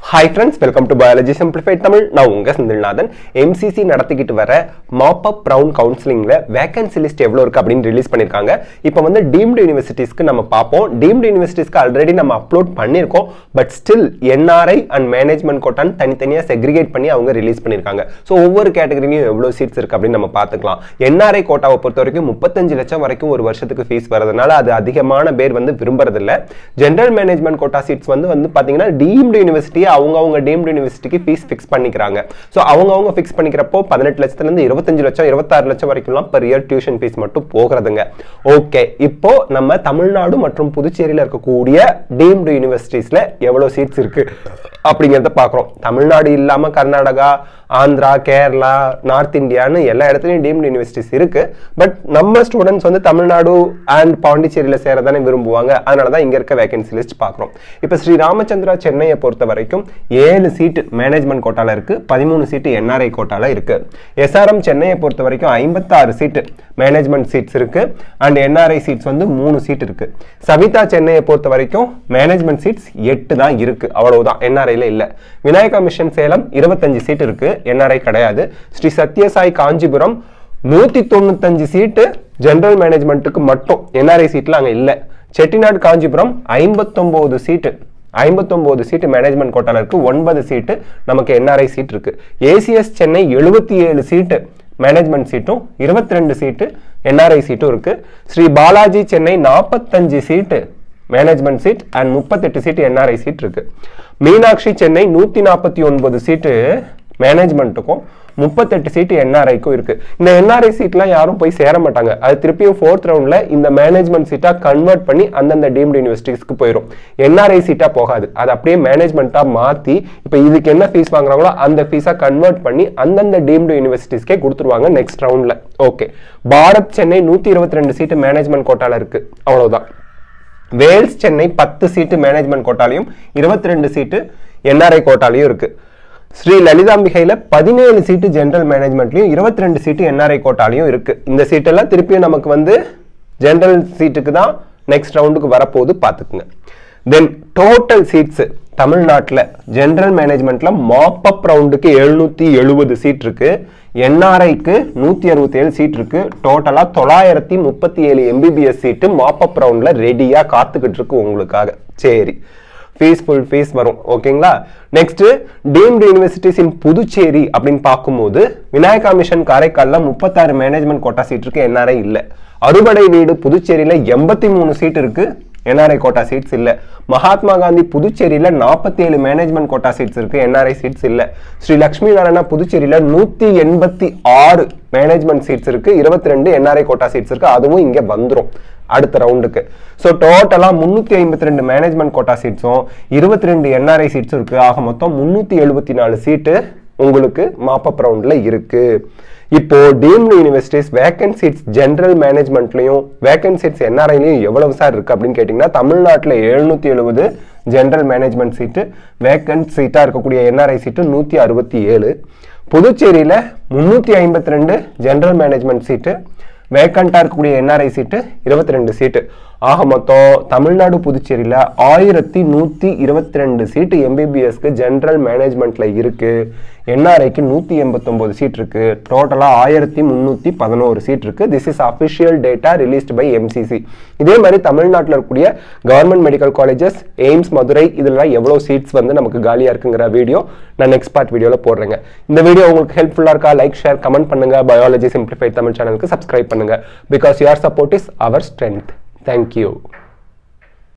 hi friends welcome to biology simplified Tamil நான் உங்க Senthilnathan MCC நடத்திக்கிட்டு வர மாப் அப் ரவுண்ட் கவுன்சிலிங்ல வேகன்சி லிஸ்ட் எவ்வளோ இருக்கு அப்படின்னு ரிலீஸ் பண்ணியிருக்காங்க இப்போ வந்து டீம்டு யூனிவர்சிட்டிஸ்க்கு நம்ம பார்ப்போம் டீம்டு யூனிவர்சிட்டிஸ்க்கு ஆல்ரெடி நம்ம அப்லோட் பண்ணியிருக்கோம் but still NRI and management கோட்டான் தனித்தனியாக செக்ரிகேட் பண்ணி அவங்க ரிலீஸ் பண்ணியிருக்காங்க ஸோ ஒவ்வொரு கேட்டகரிலையும் எவ்வளோ சீட்ஸ் இருக்கு அப்படின்னு நம்ம பார்த்துக்கலாம் என்ஆர்ஐ கோட்டாவை பொறுத்த வரைக்கும் முப்பத்தஞ்சு லட்சம் வரைக்கும் ஒரு வருஷத்துக்கு ஃபீஸ் வரதுனால அது அதிகமான பேர் வந்து விரும்புறதில்ல ஜென்ரல் மேனேஜ்மெண்ட் கோட்டா சீட்ஸ் வந்து வந்து பார்த்தீங்கன்னா டீம்டு யூனிவர்சிட்டி அவங்க அவங்க டீம்டு யூனிவர்சிட்டிக்கு ஃபீஸ் ஃபிக்ஸ் பண்ணிக்கிறாங்க ஸோ அவங்க அவங்க ஃபிக்ஸ் பண்ணிக்கிறப்போ பதினெட்டு லட்சத்துலேருந்து இருபத்தஞ்சு லட்சம் இருபத்தாறு லட்சம் வரைக்கும்லாம் per year டியூஷன் ஃபீஸ் மட்டும் போகிறதுங்க ஓகே இப்போ நம்ம தமிழ்நாடு மற்றும் புதுச்சேரியில் இருக்கக்கூடிய டீம்டு யூனிவர்சிட்டிஸில் எவ்வளோ சீட்ஸ் இருக்கு அப்படிங்கிறத பார்க்குறோம் தமிழ்நாடு இல்லாமல் கர்நாடகா ஆந்திரா கேரளா நார்த் இந்தியான்னு எல்லா இடத்துலையும் டீம்டு யூனிவர்சிட்டிஸ் இருக்கு பட் நம்ம ஸ்டூடெண்ட்ஸ் வந்து தமிழ்நாடு அண்ட் பாண்டிச்சேரியில் சேரதானே விரும்புவாங்க அதனால தான் இங்கே இருக்க வேகன்சி லிஸ்ட் பார்க்குறோம் இப்போ ஸ்ரீ ராமச்சந்திரா சென்னையை பொறுத்த வரைக்கும் ஏழு சீட்டு மேனேஜ்மெண்ட் கோட்டால இருக்கு பதிமூணு சீட்டு என்ஆர்ஐ கோட்டால இருக்கு எஸ்ஆர்எம் சென்னையை பொறுத்த வரைக்கும் ஐம்பத்தாறு சீட்டு மேனேஜ்மெண்ட் சீட்ஸ் இருக்கு அண்ட் என்ஆர்ஐ சீட்ஸ் வந்து மூணு சீட் இருக்கு சவிதா சென்னையை பொறுத்த வரைக்கும் மேனேஜ்மெண்ட் சீட்ஸ் எட்டு தான் இருக்கு அவ்வளவுதான் என்ஆர்ஐல இல்ல விநாயகா மிஷன் சேலம் இருபத்தஞ்சு சீட் இருக்கு என்ஆர்ஐ கிடையாது ஸ்ரீ சத்யசாய் காஞ்சிபுரம் நூத்தி தொண்ணூத்தஞ்சு சீட்டு ஜெனரல் மேனேஜ்மெண்ட்டுக்கு மட்டும் என்ஆர்ஐ சீட்ல அங்க இல்ல செட்டிநாடு காஞ்சிபுரம் ஐம்பத்தொன்பது சீட்டு ஐம்பத்தொன்பது சீட்டு மேனேஜ்மெண்ட் கோட்டால இருக்கு ஒன்பது சீட்டு நமக்கு என்ஆர்ஐ சீட் இருக்கு ஏசிஎஸ் சென்னை எழுபத்தி ஏழு சீட்டு மேனேஜ்மெண்ட் சீட்டும் இருபத்தி ரெண்டு சீட்டு என்ஆர்ஐ சீட்டும் இருக்கு ஸ்ரீ பாலாஜி சென்னை நாற்பத்தஞ்சு சீட்டு மேனேஜ்மெண்ட் சீட் அண்ட் முப்பத்தெட்டு சீட்டு என்ஆர்ஐ சீட் இருக்கு மீனாட்சி சென்னை நூத்தி நாற்பத்தி ஒன்பது சீட்டு மேனேஜ்மெண்ட்டுக்கும் முப்பத்தெட்டு சீட்டு என்ஆர்ஐக்கும் இருக்கு இந்த என்ஆர்ஐ சீட்லாம் யாரும் போய் சேர மாட்டாங்க அது திருப்பியும் ஃபோர்த் ரவுண்ட்ல இந்த மேனேஜ்மெண்ட் சீட்டா கன்வெர்ட் பண்ணி அந்தந்த டீம்டு யூனிவர்சிட்டிஸ்க்கு போயிடும் என்ஆர்ஐ சீட்டா போகாது அது அப்படியே மேனேஜ்மெண்ட்டா மாத்தி இப்போ இதுக்கு என்ன ஃபீஸ் வாங்குறாங்களோ அந்த ஃபீஸா கன்வெர்ட் பண்ணி அந்தந்த டீம்டு யூனிவர்சிட்டிஸ்க்கே கொடுத்துருவாங்க நெக்ஸ்ட் ரவுண்ட்ல ஓகே பாரத் சென்னை நூத்தி இருபத்தி ரெண்டு சீட்டு மேனேஜ்மெண்ட் கோட்டால இருக்கு அவ்வளவுதான் வேல்ஸ் சென்னை பத்து சீட்டு மேனேஜ்மெண்ட் கோட்டாலையும் இருபத்தி ரெண்டு சீட்டு என்ஆர்ஐ கோட்டாலையும் இருக்கு ஸ்ரீ லலிதாம்பிகையில பதினேழு சீட்டு ஜெனரல் மேனேஜ்மெண்ட்லயும் இருபத்தி ரெண்டு சீட்டு என்ஆர்ஐ கோட்டாலையும் இருக்கு இந்த சீட்டெல்லாம் திருப்பியும் நமக்கு வந்து ஜெனரல் சீட்டுக்கு தான் நெக்ஸ்ட் ரவுண்டுக்கு வரப்போகுது பார்த்துக்குங்க தென் டோட்டல் சீட்ஸ் தமிழ்நாட்டில் ஜெனரல் மேனேஜ்மெண்ட்ல மாப் அப் ரவுண்டுக்கு எழுநூத்தி எழுபது சீட் இருக்கு என்ஆர்ஐக்கு நூத்தி அறுபத்தி ஏழு சீட் இருக்கு டோட்டலா தொள்ளாயிரத்தி முப்பத்தி ஏழு எம்பிபிஎஸ் சீட்டு மாப் அப் ரவுண்ட்ல ரெடியா காத்துக்கிட்டு இருக்கு உங்களுக்காக சரி ஃபீஸ் ஃபுல் ஃபீஸ் வரும் ஓகேங்களா next deemed universities in Puducherry அப்படின்னு பார்க்கும்போது விநாயகா மிஷன் காரைக்கால்ல முப்பத்தாறு மேனேஜ்மெண்ட் கோட்டா சீட் இருக்கு என்ஆர்ஐ இல்ல அறுபடை வீடு புதுச்சேரியில எண்பத்தி மூணு சீட் இருக்கு என்ஆர்ஐ கோட்டா சீட்ஸ் இல்ல மகாத்மா காந்தி புதுச்சேரியில நாற்பத்தி ஏழு மேனேஜ்மெண்ட் கோட்டா சீட்ஸ் இருக்கு என்ஆர்ஐ சீட்ஸ் இல்ல ஸ்ரீ லட்சுமி நாராயணா புதுச்சேரியில நூத்தி எண்பத்தி ஆறு மேனேஜ்மெண்ட் சீட்ஸ் இருக்கு இருபத்தி ரெண்டு என்ஆர்ஐ கோட்டா சீட்ஸ் இருக்கு அதுவும் இங்க வந்துரும் அடுத்த ரவுண்டுக்கு ஸோ டோட்டலா முன்னூத்தி ஐம்பத்தி ரெண்டு மேனேஜ்மெண்ட் கோட்டா சீட்ஸும் இருபத்தி ரெண்டு என்ஆர்ஐ சீட்ஸும் இருக்கு ஆக மொத்தம் முன்னூத்தி எழுபத்தி நாலு சீட்டு உங்களுக்கு மாப்பப் ரவுண்ட்ல இருக்கு இப்போ deemed universities vacant seats general மேனேஜ்மெண்ட்லையும் வேக்கன்ட் சீட்ஸ் என்ஆர்ஐலையும் எவ்வளவு சார் இருக்கு அப்படின்னு கேட்டிங்கன்னா தமிழ்நாட்டில் எழுநூத்தி எழுபது ஜென்ரல் மேனேஜ்மெண்ட் சீட்டு வேக்கன்ட் சீட்டாக இருக்கக்கூடிய என்ஆர்ஐ சீட்டு நூற்றி அறுபத்தி ஏழு புதுச்சேரியில் முந்நூற்றி ஐம்பத்தி ரெண்டு ஜென்ரல் மேனேஜ்மெண்ட் சீட்டு வேக்கண்ட்டாக இருக்கக்கூடிய என்ஆர்ஐ சீட்டு இருபத்தி ரெண்டு சீட்டு ஆக மொத்தம் தமிழ்நாடு புதுச்சேரியில் ஆயிரத்தி நூற்றி இருபத்தி ரெண்டு சீட்டு எம்பிபிஎஸ்க்கு ஜென்ரல் மேனேஜ்மெண்ட்டில் இருக்கு என்ஆர்ஐக்கு நூற்றி எண்பத்தொம்போது சீட் இருக்கு டோட்டலாக ஆயிரத்தி முந்நூற்றி பதினோரு சீட் இருக்கு this is official data released by MCC இதே மாதிரி தமிழ்நாட்டில் இருக்கக்கூடிய government medical colleges AIIMS Madurai இதெல்லாம் எவ்வளோ சீட்ஸ் வந்து நமக்கு காலியாக இருக்குங்கிற வீடியோ நான் நெக்ஸ்ட் பார்ட் வீடியோவில் போடுறேங்க இந்த வீடியோ உங்களுக்கு ஹெல்ப்ஃபுல்லாக இருக்கா லைக் ஷேர் கமெண்ட் பண்ணுங்க பயாலஜி சிம்பிளிஃபைட் தமிழ் சேனலுக்கு சப்ஸ்கிரைப் பண்ணுங்க because your support is our strength thank you